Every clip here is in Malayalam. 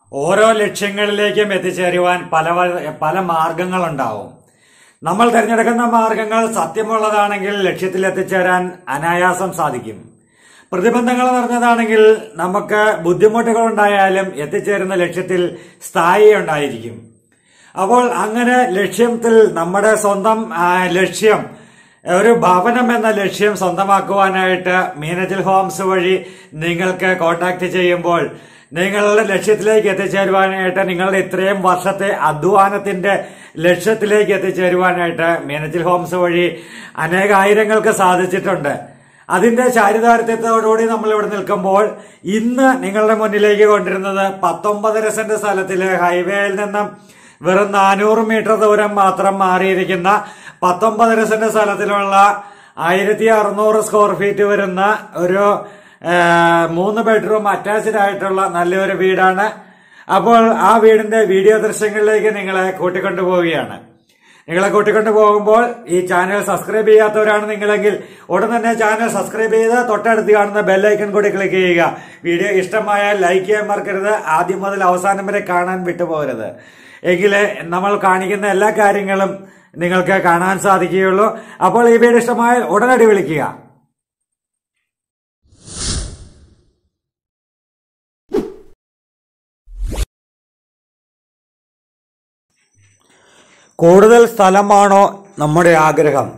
ഓരോ ലക്ഷ്യങ്ങളിലേക്കും എത്തിച്ചേരുവാൻ പല വ- പല മാർഗങ്ങളുണ്ടാവും നമ്മൾ തിരഞ്ഞെടുക്കുന്ന മാർഗങ്ങൾ സത്യമുള്ളതാണെങ്കിൽ ലക്ഷ്യത്തിൽ എത്തിച്ചേരാൻ അനായാസം സാധിക്കും പ്രതിബന്ധങ്ങൾ നിറഞ്ഞതാണെങ്കിൽ നമുക്ക് ബുദ്ധിമുട്ടുകൾ ഉണ്ടായാലും എത്തിച്ചേരുന്ന ലക്ഷ്യത്തിൽ സ്ഥായി ഉണ്ടായിരിക്കും അപ്പോൾ അങ്ങനെ ലക്ഷ്യത്തിൽ നമ്മുടെ സ്വന്തം ആ, ലക്ഷ്യം ഒരു ഭവനം എന്ന ലക്ഷ്യം സ്വന്തമാക്കുവാനായിട്ട് മീനജിൽ ഹോംസ് വഴി നിങ്ങൾക്ക് കോൺടാക്ട് ചെയ്യുമ്പോൾ നിങ്ങളുടെ ലക്ഷ്യത്തിലേക്ക് എത്തിച്ചേരുവാനായിട്ട് നിങ്ങളുടെ ഇത്രയും വർഷത്തെ അധ്വാനത്തിന്റെ ലക്ഷ്യത്തിലേക്ക് എത്തിച്ചേരുവാനായിട്ട് മീനജിൽ ഹോംസ് വഴി അനേകായിരങ്ങൾക്ക് സാധിച്ചിട്ടുണ്ട് അതിന്റെ ചാരിതാർത്ഥ്യത്തോടുകൂടി നമ്മൾ ഇവിടെ നിൽക്കുമ്പോൾ ഇന്ന് നിങ്ങളുടെ മുന്നിലേക്ക് കൊണ്ടിരുന്നത് പത്തൊമ്പതര സെന്റ് സ്ഥലത്തില് ഹൈവേയിൽ നിന്നും വെറും നാനൂറ് മീറ്റർ ദൂരം മാത്രം മാറിയിരിക്കുന്ന പത്തൊമ്പതര സെന്റ് സ്ഥലത്തിലുള്ള ആയിരത്തി അറുന്നൂറ് സ്ക്വയർ ഫീറ്റ് വരുന്ന ഒരു ആ, മൂന്ന് ബെഡ്റൂം അറ്റാച്ച്ഡ് ആയിട്ടുള്ള നല്ലൊരു വീടാണ് അപ്പോൾ ആ വീടിന്റെ വീഡിയോ ദൃശ്യങ്ങളിലേക്ക് നിങ്ങളെ കൂട്ടിക്കൊണ്ടു പോവുകയാണ് നിങ്ങളെ കൂട്ടിക്കൊണ്ടു പോകുമ്പോൾ ഈ ചാനൽ സബ്സ്ക്രൈബ് ചെയ്യാത്തവരാണ് നിങ്ങളെങ്കിൽ ഉടൻ തന്നെ ചാനൽ സബ്സ്ക്രൈബ് ചെയ്ത് തൊട്ടടുത്ത് കാണുന്ന ബെല്ലൈക്കൺ കൂടി ക്ലിക്ക് ചെയ്യുക വീഡിയോ ഇഷ്ടമായാൽ ലൈക്ക് ചെയ്യാൻ മറക്കരുത് ആദ്യം മുതൽ അവസാനം വരെ കാണാൻ വിട്ടുപോകരുത് എങ്കിലേ നമ്മൾ കാണിക്കുന്ന എല്ലാ കാര്യങ്ങളും നിങ്ങൾക്ക് കാണാൻ സാധിക്കുകയുള്ളൂ അപ്പോൾ ഈ വീഡിയോ ഇഷ്ടമായാൽ ഉടനടി വിളിക്കുക കൂടുതൽ സ്ഥലമാണോ നമ്മുടെ ആഗ്രഹം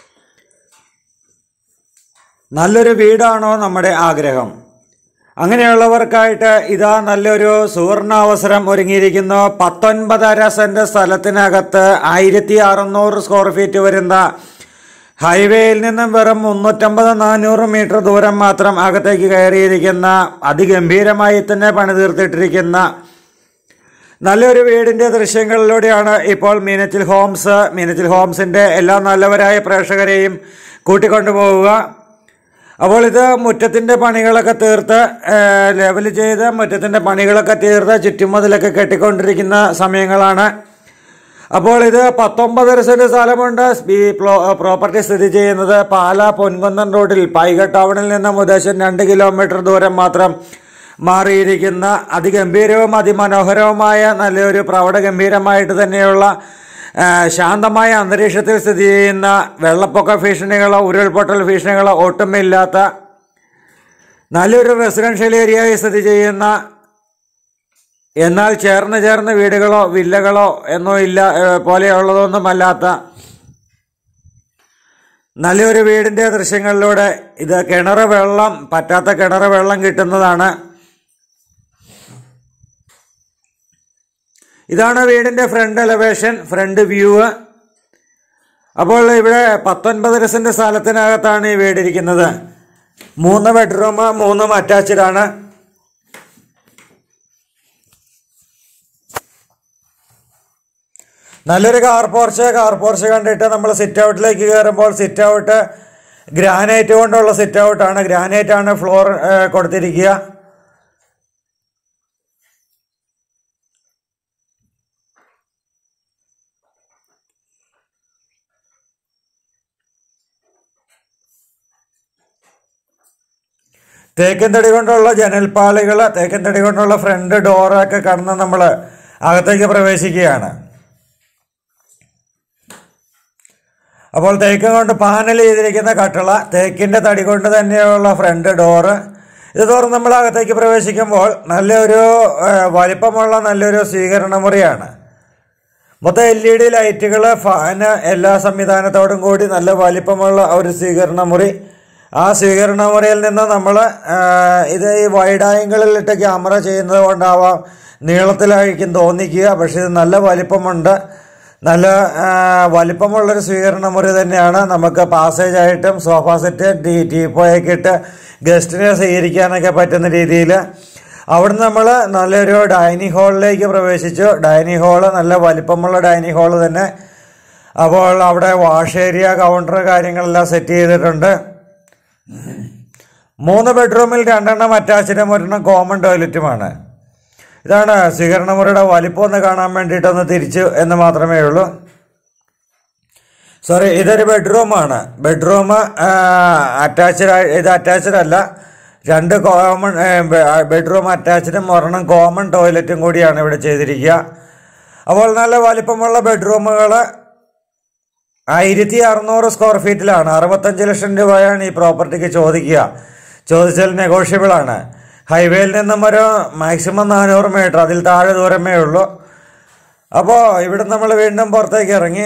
നല്ലൊരു വീടാണോ നമ്മുടെ ആഗ്രഹം അങ്ങനെയുള്ളവർക്കായിട്ട് ഇതാ നല്ലൊരു സുവർണാവസരം ഒരുങ്ങിയിരിക്കുന്നു പത്തൊൻപതര സെന്റ് സ്ഥലത്തിനകത്ത് ആയിരത്തി അറുന്നൂറ് സ്ക്വയർ ഫീറ്റ് വരുന്ന ഹൈവേയിൽ നിന്നും വെറും മുന്നൂറ്റമ്പത് നാനൂറ് മീറ്റർ ദൂരം മാത്രം അകത്തേക്ക് കയറിയിരിക്കുന്ന അതിഗംഭീരമായി തന്നെ പണിതീർത്തിട്ടിരിക്കുന്ന നല്ലൊരു വീടിന്റെ ദൃശ്യങ്ങളിലൂടെയാണ് ഇപ്പോൾ മീനച്ചിൽ ഹോംസ് മീനച്ചിൽ ഹോംസിന്റെ എല്ലാ നല്ലവരായ പ്രേക്ഷകരെയും കൂട്ടിക്കൊണ്ടുപോവുക അപ്പോൾ ഇത് മുറ്റത്തിന്റെ പണികളൊക്കെ തീർത്ത് ലെവൽ ചെയ്ത് മുറ്റത്തിന്റെ പണികളൊക്കെ തീർത്ത് ചുറ്റുമതിലൊക്കെ കെട്ടിക്കൊണ്ടിരിക്കുന്ന സമയങ്ങളാണ് അപ്പോൾ ഇത് പത്തൊമ്പതര സെന്റ് സ്ഥലമുണ്ട് ഈ പ്ലോ- പ്രോപ്പർട്ടി സ്ഥിതി ചെയ്യുന്നത് പാലാ പൊൻകുന്നം റോഡിൽ പൈക ടൗണിൽ നിന്ന് മുതേശം രണ്ട് കിലോമീറ്റർ ദൂരം മാത്രം മാറിയിരിക്കുന്ന അതിഗംഭീരവും അതിമനോഹരവുമായ നല്ലൊരു പ്രൗഢഗംഭീരമായിട്ട് തന്നെയുള്ള ആ, ശാന്തമായ അന്തരീക്ഷത്തിൽ സ്ഥിതി ചെയ്യുന്ന വെള്ളപ്പൊക്ക ഭീഷണികളോ ഉരുൾപൊട്ടൽ ഭീഷണികളോ ഒട്ടുമില്ലാത്ത നല്ലൊരു റെസിഡൻഷ്യൽ ഏരിയയിൽ സ്ഥിതി ചെയ്യുന്ന എന്നാൽ ചേർന്ന് ചേർന്ന് വീടുകളോ വില്ലകളോ എന്നോ ഇല്ല ഏ, പോലെയുള്ളതൊന്നുമല്ലാത്ത നല്ലൊരു വീടിന്റെ ദൃശ്യങ്ങളിലൂടെ ഇത് കിണറ് വെള്ളം പറ്റാത്ത കിണറ് വെള്ളം കിട്ടുന്നതാണ് ഇതാണ് വീടിന്റെ ഫ്രണ്ട് എലവേഷൻ ഫ്രണ്ട് വ്യൂ അപ്പോൾ ഇവിടെ പത്തൊൻപതര സെന്റ് സ്ഥലത്തിനകത്താണ് ഈ വീടിരിക്കുന്നത് മൂന്ന് ബെഡ്റൂം മൂന്നും അറ്റാച്ച്ഡ് ആണ് നല്ലൊരു കാർ പോർച്ച് കാർ പോർച്ച് കണ്ടിട്ട് നമ്മൾ സിറ്റ് ഔട്ടിലേക്ക് കയറുമ്പോൾ സിറ്റ് ഔട്ട് ഗ്രാനൈറ്റ് കൊണ്ടുള്ള സിറ്റ് ഔട്ടാണ് ഗ്രാനൈറ്റ് ആണ് ഫ്ലോർ കൊടുത്തിരിക്കുക തേക്കൻ തടി കൊണ്ടുള്ള ജനൽപ്പാളികൾ തേക്കൻ തടി കൊണ്ടുള്ള ഫ്രണ്ട് ഡോറൊക്കെ കടന്ന് നമ്മൾ അകത്തേക്ക് പ്രവേശിക്കുകയാണ് അപ്പോൾ തേക്കും കൊണ്ട് പാനൽ ചെയ്തിരിക്കുന്ന കട്ടള തേക്കിൻ്റെ തടി കൊണ്ട് തന്നെയുള്ള ഫ്രണ്ട് ഡോറ് ഇത് തുറന്ന് നമ്മൾ അകത്തേക്ക് പ്രവേശിക്കുമ്പോൾ നല്ലൊരു ആ, വലിപ്പമുള്ള നല്ലൊരു സ്വീകരണ മുറിയാണ് മൊത്തം എൽ ഇ ഡി ലൈറ്റുകൾ ഫാന് എല്ലാ സംവിധാനത്തോടും കൂടി നല്ല വലിപ്പമുള്ള ഒരു സ്വീകരണ മുറി ആ സ്വീകരണ മുറിയിൽ നിന്ന് നമ്മൾ ഇത് ഈ വൈഡ് ആംഗിളിലിട്ട് ക്യാമറ ചെയ്യുന്നത് കൊണ്ടാവാം നീളത്തിലായിരിക്കും തോന്നിക്കുക പക്ഷേ ഇത് നല്ല വലിപ്പമുണ്ട് നല്ല ആ, വലിപ്പമുള്ളൊരു സ്വീകരണ മുറി തന്നെയാണ് നമുക്ക് പാസേജ് ആയിട്ടും സോഫ സെറ്റ് ടീ ടീപ്പോയൊക്കെ ഇട്ട് ഗസ്റ്റിനെ സ്വീകരിക്കാനൊക്കെ പറ്റുന്ന രീതിയിൽ അവിടുന്ന് നമ്മൾ നല്ലൊരു ഡൈനിങ് ഹാളിലേക്ക് പ്രവേശിച്ചു ഡൈനിങ് ഹാള് നല്ല വലിപ്പമുള്ള ഡൈനിങ് ഹാള് തന്നെ അപ്പോൾ അവിടെ വാഷ് ഏരിയ കൗണ്ടർ കാര്യങ്ങളെല്ലാം സെറ്റ് ചെയ്തിട്ടുണ്ട് മൂന്ന് ബെഡ്റൂമിൽ രണ്ടെണ്ണം അറ്റാച്ച്ഡും ഒരെണ്ണം കോമൺ ടോയ്ലറ്റുമാണ് ഇതാണ് സ്വീകരണ മുറിയുടെ വലിപ്പം ഒന്ന് കാണാൻ വേണ്ടിയിട്ടൊന്ന് തിരിച്ചു എന്ന് മാത്രമേ ഉള്ളൂ സോറി ഇതൊരു ബെഡ്റൂമാണ് ബെഡ്റൂം അറ്റാച്ച്ഡ് ഇത് അറ്റാച്ച്ഡ് അല്ല രണ്ട് കോമൺ ബെഡ്റൂം അറ്റാച്ച്ഡും ഒരെണ്ണം കോമൺ ടോയ്ലറ്റും കൂടിയാണ് ഇവിടെ ചെയ്തിരിക്കുക അപ്പോൾ നല്ല വലിപ്പമുള്ള ബെഡ്റൂമുകൾ ആയിരത്തി അറുന്നൂറ് സ്ക്വയർ ഫീറ്റിലാണ് അറുപത്തഞ്ച് ലക്ഷം രൂപയാണ് ഈ പ്രോപ്പർട്ടിക്ക് ചോദിക്കുക ചോദിച്ചാൽ നെഗോഷ്യബിൾ ആണ് ഹൈവേയിൽ നിന്നും ഒരു മാക്സിമം നാനൂറ് മീറ്റർ അതിൽ താഴെ ദൂരമേ ഉള്ളൂ അപ്പോൾ ഇവിടെ നമ്മൾ വീണ്ടും പുറത്തേക്ക് ഇറങ്ങി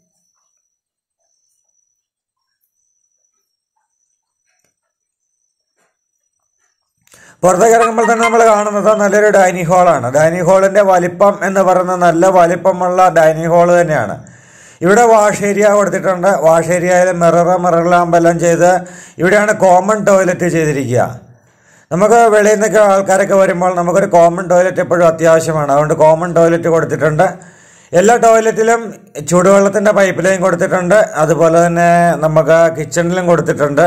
പുറത്തേക്ക് ഇറങ്ങുമ്പോൾ തന്നെ നമ്മൾ കാണുന്നത് നല്ലൊരു ഡൈനിങ് ഹാളാണ് ഡൈനിങ് ഹാളിൻ്റെ വലിപ്പം എന്ന് പറയുന്നത് നല്ല വലിപ്പമുള്ള ഡൈനിങ് ഹാൾ തന്നെയാണ് ഇവിടെ വാഷ് ഏരിയ കൊടുത്തിട്ടുണ്ട് വാഷ് ഏരിയയിൽ മിറർ മിറർ ലാമ്പെല്ലാം ചെയ്ത് ഇവിടെയാണ് കോമൺ ടോയ്ലറ്റ് ചെയ്തിരിക്കുക നമുക്ക് വെളിയിൽ നിന്നൊക്കെ ആൾക്കാരൊക്കെ വരുമ്പോൾ നമുക്കൊരു കോമൺ ടോയ്ലറ്റ് എപ്പോഴും അത്യാവശ്യമാണ് അതുകൊണ്ട് കോമൺ ടോയ്ലറ്റ് കൊടുത്തിട്ടുണ്ട് എല്ലാ ടോയ്ലറ്റിലും ചൂടുവെള്ളത്തിൻ്റെ പൈപ്പ് ലൈൻ കൊടുത്തിട്ടുണ്ട് അതുപോലെ തന്നെ നമുക്ക് കിച്ചണിലും കൊടുത്തിട്ടുണ്ട്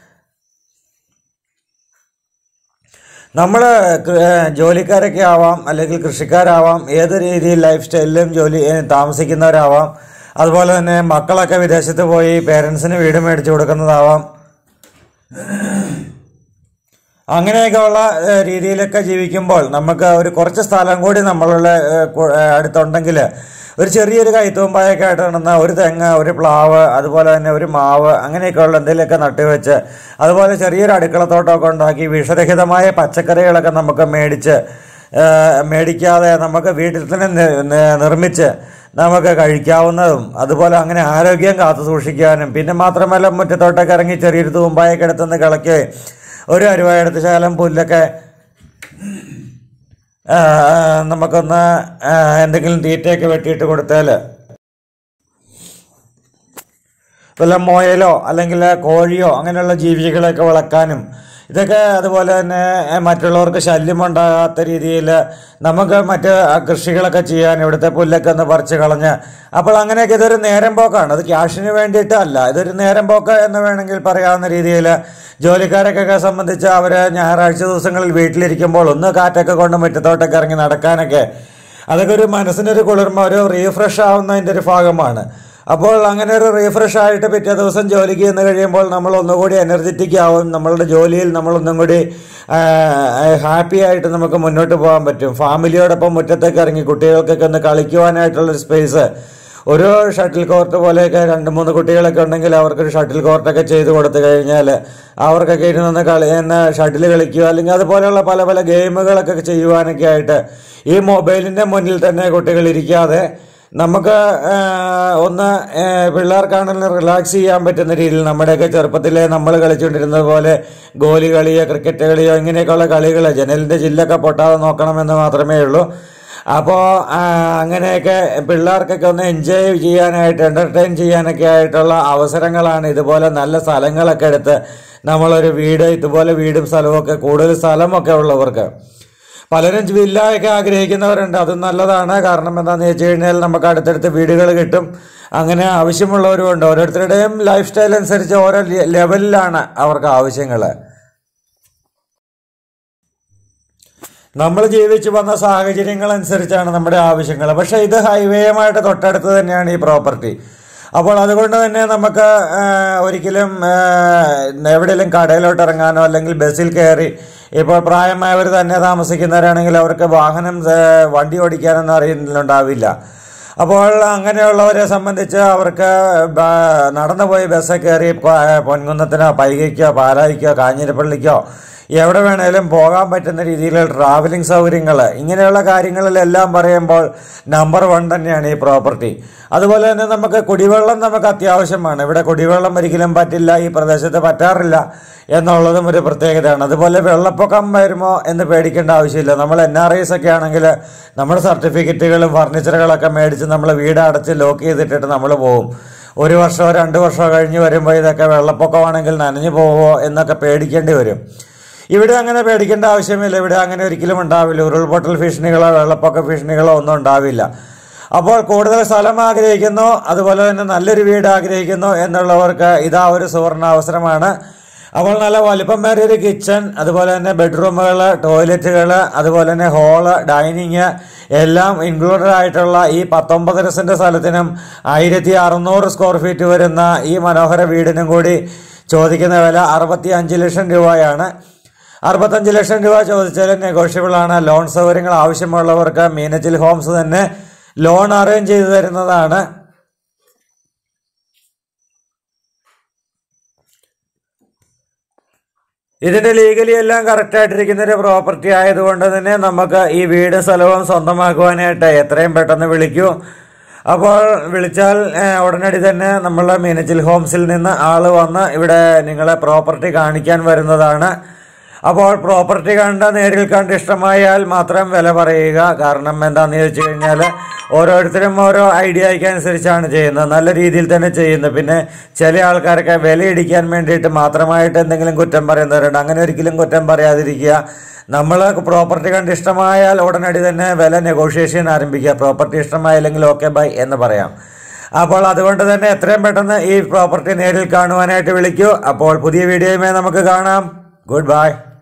നമ്മൾ ജോലിക്കാരൊക്കെ ആവാം അല്ലെങ്കിൽ കൃഷിക്കാരാവാം ഏത് രീതിയിൽ ലൈഫ് സ്റ്റൈലിലും ജോലി ഏ, താമസിക്കുന്നവരാവാം അതുപോലെ തന്നെ മക്കളൊക്കെ വിദേശത്ത് പോയി പേരൻസിന് വീട് മേടിച്ചു കൊടുക്കുന്നതാവാം അങ്ങനെയൊക്കെയുള്ള ഏ, രീതിയിലൊക്കെ ജീവിക്കുമ്പോൾ നമുക്ക് ഒരു കുറച്ച് സ്ഥലം കൂടി നമ്മളുടെ ഏ, കു- ഏ, അടുത്തുണ്ടെങ്കിൽ ഒരു ചെറിയൊരു കൈത്തൂമ്പായൊക്കെ ആയിട്ട് നടന്ന ഒരു തെങ്ങ് ഒരു പ്ലാവ് അതുപോലെ തന്നെ ഒരു മാവ് അങ്ങനെയൊക്കെയുള്ള എന്തെങ്കിലുമൊക്കെ നട്ടുവെച്ച് അതുപോലെ ചെറിയൊരു അടുക്കളത്തോട്ടമൊക്കെ ഉണ്ടാക്കി വിഷരഹിതമായ പച്ചക്കറികളൊക്കെ നമുക്ക് മേടിച്ച് ഏ, മേടിക്കാതെ നമുക്ക് വീട്ടിൽ തന്നെ നി- നി- നിർമ്മിച്ച് നമുക്ക് കഴിക്കാവുന്നതും അതുപോലെ അങ്ങനെ ആരോഗ്യം കാത്തു സൂക്ഷിക്കാനും പിന്നെ മാത്രമല്ല മുറ്റത്തോട്ടൊക്കെ ഇറങ്ങി ചെറിയൊരു തൂമ്പായൊക്കെ എടുത്തുനിന്ന് കിളയ്ക്കുകയും ഒരു അരുവായെടുത്ത് ശകലം പുല്ലൊക്കെ ആ, നമുക്കൊന്ന് ആ, എന്തെങ്കിലും തീറ്റയൊക്കെ വെട്ടിയിട്ട് കൊടുത്താൽ വല്ല മുയലോ അല്ലെങ്കിൽ കോഴിയോ അങ്ങനെയുള്ള ജീവികളെയൊക്കെ വളർത്താനും ഇതൊക്കെ അതുപോലെ തന്നെ ഏ, മറ്റുള്ളവർക്ക് ശല്യമുണ്ടാകാത്ത രീതിയിൽ നമുക്ക് മറ്റ് ആ കൃഷികളൊക്കെ ചെയ്യാൻ ഇവിടുത്തെ പുല്ലൊക്കെ ഒന്ന് പറിച്ച് കളഞ്ഞ് അപ്പോൾ അങ്ങനെയൊക്കെ ഇതൊരു നേരം പോക്കാണ് അത് ക്യാഷിന് വേണ്ടിയിട്ടല്ല ഇതൊരു നേരം പോക്ക് എന്ന് വേണമെങ്കിൽ പറയാവുന്ന രീതിയിൽ ജോലിക്കാരൊക്കെ സംബന്ധിച്ച് അവർ ഞായറാഴ്ച ദിവസങ്ങളിൽ വീട്ടിലിരിക്കുമ്പോൾ ഒന്ന് കാറ്റൊക്കെ കൊണ്ട് മുറ്റത്തോട്ടൊക്കെ ഇറങ്ങി നടക്കാനൊക്കെ അതൊക്കെ ഒരു മനസ്സിനൊരു കുളിർമ ഒരു റീഫ്രഷ് ആവുന്നതിൻ്റെ ഒരു ഭാഗമാണ് അപ്പോൾ അങ്ങനെ ഒരു റീഫ്രഷ് ആയിട്ട് പിറ്റേ ദിവസം ജോലിക്ക് ചെന്ന് കഴിയുമ്പോൾ നമ്മൾ ഒന്നുകൂടി എനർജറ്റിക് ആവും നമ്മളുടെ ജോലിയിൽ നമ്മൾ ഒന്നും കൂടി ഹാപ്പി ആയിട്ട് നമുക്ക് മുന്നോട്ട് പോകാൻ പറ്റും ഫാമിലിയോടൊപ്പം മുറ്റത്തേക്ക് ഇറങ്ങി കുട്ടികൾക്കൊക്കെ ഒന്ന് കളിക്കുവാനായിട്ടുള്ളൊരു സ്പേസ് ഒരു ഷട്ടിൽ കോർട്ട് പോലെയൊക്കെ രണ്ട് മൂന്ന് കുട്ടികളൊക്കെ ഉണ്ടെങ്കിൽ അവർക്കൊരു ഷട്ടിൽ കോർട്ടൊക്കെ ചെയ്ത് കൊടുത്തു കഴിഞ്ഞാൽ അവർക്കൊക്കെ ഇരുന്ന് കളി എന്ന ഷട്ടിൽ കളിക്കുക അല്ലെങ്കിൽ അതുപോലെയുള്ള പല പല ഗെയിമുകളൊക്കെ ചെയ്യുവാനൊക്കെ ആയിട്ട് ഈ മൊബൈലിൻ്റെ മുന്നിൽ തന്നെ കുട്ടികൾ ഇരിക്കാതെ നമുക്ക് ആ, ഒന്ന് ആ, പിള്ളേർക്കാണെങ്കിലും റിലാക്സ് ചെയ്യാൻ പറ്റുന്ന രീതിയിൽ നമ്മുടെയൊക്കെ ചെറുപ്പത്തിലെ നമ്മൾ കളിച്ചുകൊണ്ടിരുന്നത് പോലെ ഗോലി കളിയോ ക്രിക്കറ്റ് കളിയോ ഇങ്ങനെയൊക്കെയുള്ള കളികൾ ജനലിൻ്റെ ചില്ലൊക്കെ പൊട്ടാതെ നോക്കണമെന്ന് മാത്രമേ ഉള്ളൂ അപ്പോൾ അങ്ങനെയൊക്കെ പിള്ളേർക്കൊക്കെ ഒന്ന് എൻജോയ് ചെയ്യാനായിട്ട് എൻ്റർടൈൻ ചെയ്യാനൊക്കെ ആയിട്ടുള്ള അവസരങ്ങളാണ് ഇതുപോലെ നല്ല സ്ഥലങ്ങളൊക്കെ എടുത്ത് നമ്മളൊരു വീട് ഇതുപോലെ വീടും സ്ഥലമൊക്കെ കൂടുതൽ സ്ഥലമൊക്കെ ഉള്ളവർക്ക് പലരും വില്ലയൊക്കെ ആഗ്രഹിക്കുന്നവരുണ്ട് അതും നല്ലതാണ് കാരണം എന്താണെന്ന് വെച്ച് കഴിഞ്ഞാൽ നമുക്ക് അടുത്തടുത്ത് വീടുകൾ കിട്ടും അങ്ങനെ ആവശ്യമുള്ളവരും ഉണ്ട് ഓരോരുത്തരുടെയും ലൈഫ് സ്റ്റൈൽ അനുസരിച്ച് ഓരോ ലെ- ലെവലിലാണ് അവർക്ക് ആവശ്യങ്ങൾ നമ്മൾ ജീവിച്ചു വന്ന സാഹചര്യങ്ങൾ അനുസരിച്ചാണ് നമ്മുടെ ആവശ്യങ്ങൾ പക്ഷേ ഇത് ഹൈവേയുമായിട്ട് തൊട്ടടുത്ത് തന്നെയാണ് ഈ പ്രോപ്പർട്ടി അപ്പോൾ അതുകൊണ്ട് തന്നെ നമുക്ക് ആ, ഒരിക്കലും ആ, എവിടെയെങ്കിലും കടയിലോട്ട് ഇറങ്ങാനോ അല്ലെങ്കിൽ ബസ്സിൽ കയറി ഇപ്പോൾ പ്രായമായവർ തന്നെ താമസിക്കുന്നവരാണെങ്കിൽ അവർക്ക് വാഹനം ആ, വണ്ടി ഓടിക്കാനൊന്നും അറിയുന്നുണ്ടാവില്ല അപ്പോൾ അങ്ങനെയുള്ളവരെ സംബന്ധിച്ച് അവർക്ക് ബ- നടന്നു പോയി ബസ്സിൽ കയറി പ- പൊൻകുന്നത്തിനോ പൈകയ്ക്കോ പാലായിക്കോ കാഞ്ഞിരപ്പള്ളിക്കോ എവിടെ വേണേലും പോകാൻ പറ്റുന്ന രീതിയിലുള്ള ട്രാവലിംഗ് സൗകര്യങ്ങൾ ഇങ്ങനെയുള്ള കാര്യങ്ങളിലെല്ലാം പറയുമ്പോൾ നമ്പർ വൺ തന്നെയാണ് ഈ പ്രോപ്പർട്ടി അതുപോലെ തന്നെ നമുക്ക് കുടിവെള്ളം നമുക്ക് അത്യാവശ്യമാണ് ഇവിടെ കുടിവെള്ളം ഒരിക്കലും പറ്റില്ല ഈ പ്രദേശത്ത് പറ്റാറില്ല എന്നുള്ളതും ഒരു പ്രത്യേകതയാണ് അതുപോലെ വെള്ളപ്പൊക്കം വരുമോ എന്ന് പേടിക്കേണ്ട ആവശ്യമില്ല നമ്മൾ എൻ ആർ ഐസ് ഒക്കെ ആണെങ്കിൽ നമ്മുടെ സർട്ടിഫിക്കറ്റുകളും ഫർണിച്ചറുകളൊക്കെ മേടിച്ച് നമ്മൾ വീട് അടച്ച് ലോക്ക് ചെയ്തിട്ടിട്ട് നമ്മൾ പോകും ഒരു വർഷമോ രണ്ട് വർഷമോ കഴിഞ്ഞ് വരുമ്പോൾ ഇതൊക്കെ വെള്ളപ്പൊക്കമാണെങ്കിൽ നനഞ്ഞു പോവോ എന്നൊക്കെ പേടിക്കേണ്ടി വരും ഇവിടെ അങ്ങനെ പേടിക്കേണ്ട ആവശ്യമില്ല ഇവിടെ അങ്ങനെ ഒരിക്കലും ഉണ്ടാവില്ല ഉരുൾപൊട്ടൽ ഭീഷണികളോ വെള്ളപ്പൊക്ക ഭീഷണികളോ ഒന്നും ഉണ്ടാവില്ല അപ്പോൾ കൂടുതൽ സ്ഥലം ആഗ്രഹിക്കുന്നു അതുപോലെ തന്നെ നല്ലൊരു വീട് ആഗ്രഹിക്കുന്നു എന്നുള്ളവർക്ക് ഇതാ ഒരു സുവർണ അവസരമാണ് അപ്പോൾ നല്ല വലിപ്പമേറിയ ഒരു കിച്ചൺ അതുപോലെ തന്നെ ബെഡ്റൂമുകൾ ടോയ്ലറ്റുകൾ അതുപോലെ തന്നെ ഹോള് ഡൈനിങ് എല്ലാം ഇൻക്ലൂഡഡ് ആയിട്ടുള്ള ഈ പത്തൊമ്പതര സെന്റ് സ്ഥലത്തിനും ആയിരത്തി അറുന്നൂറ് സ്ക്വയർ ഫീറ്റ് വരുന്ന ഈ മനോഹര വീടിനും കൂടി ചോദിക്കുന്ന വില അറുപത്തി അഞ്ച് ലക്ഷം രൂപയാണ് അറുപത്തഞ്ച് ലക്ഷം രൂപ ചോദിച്ചാലും നെഗോഷ്യബിൾ ആണ് ലോൺ സൗകര്യങ്ങൾ ആവശ്യമുള്ളവർക്ക് മീനച്ചിൽ ഹോംസ് തന്നെ ലോൺ അറേഞ്ച് ചെയ്തു തരുന്നതാണ് ഇതിന്റെ ലീഗലി എല്ലാം കറക്റ്റ് ആയിട്ടിരിക്കുന്ന ഒരു പ്രോപ്പർട്ടി ആയതുകൊണ്ട് തന്നെ നമുക്ക് ഈ വീട് സ്ഥലവും സ്വന്തമാക്കുവാനായിട്ട് എത്രയും പെട്ടെന്ന് വിളിക്കൂ അപ്പോൾ വിളിച്ചാൽ ഏഹ്, ഉടനടി തന്നെ നമ്മളെ മീനച്ചിൽ ഹോംസിൽ നിന്ന് ആള് വന്ന് ഇവിടെ നിങ്ങളെ പ്രോപ്പർട്ടി കാണിക്കാൻ വരുന്നതാണ് അപ്പോൾ പ്രോപ്പർട്ടി കണ്ട് നേരിൽ കണ്ട് ഇഷ്ടമായാൽ മാത്രം വില പറയുക കാരണം എന്താണെന്ന് ചോദിച്ചു കഴിഞ്ഞാൽ ഓരോരുത്തരും ഓരോ ഐഡിയയ്ക്ക് അനുസരിച്ചാണ് ചെയ്യുന്നത് നല്ല രീതിയിൽ തന്നെ ചെയ്യുന്നത് പിന്നെ ചില ആൾക്കാരൊക്കെ വില ഇടിക്കാൻ വേണ്ടിയിട്ട് മാത്രമായിട്ട് എന്തെങ്കിലും കുറ്റം പറയുന്നവരുണ്ട് അങ്ങനെ ഒരിക്കലും കുറ്റം പറയാതിരിക്കുക നമ്മൾ പ്രോപ്പർട്ടി കണ്ട് ഇഷ്ടമായാൽ ഉടനടി തന്നെ വില നെഗോഷിയേഷൻ ആരംഭിക്കുക പ്രോപ്പർട്ടി ഇഷ്ടമായില്ലെങ്കിൽ ഓക്കെ ബൈ എന്ന് പറയാം അപ്പോൾ അതുകൊണ്ട് തന്നെ എത്രയും പെട്ടെന്ന് ഈ പ്രോപ്പർട്ടി നേരിൽ കാണുവാനായിട്ട് വിളിക്കൂ അപ്പോൾ പുതിയ വീഡിയോയുമായി നമുക്ക് കാണാം ഗുഡ് ബൈ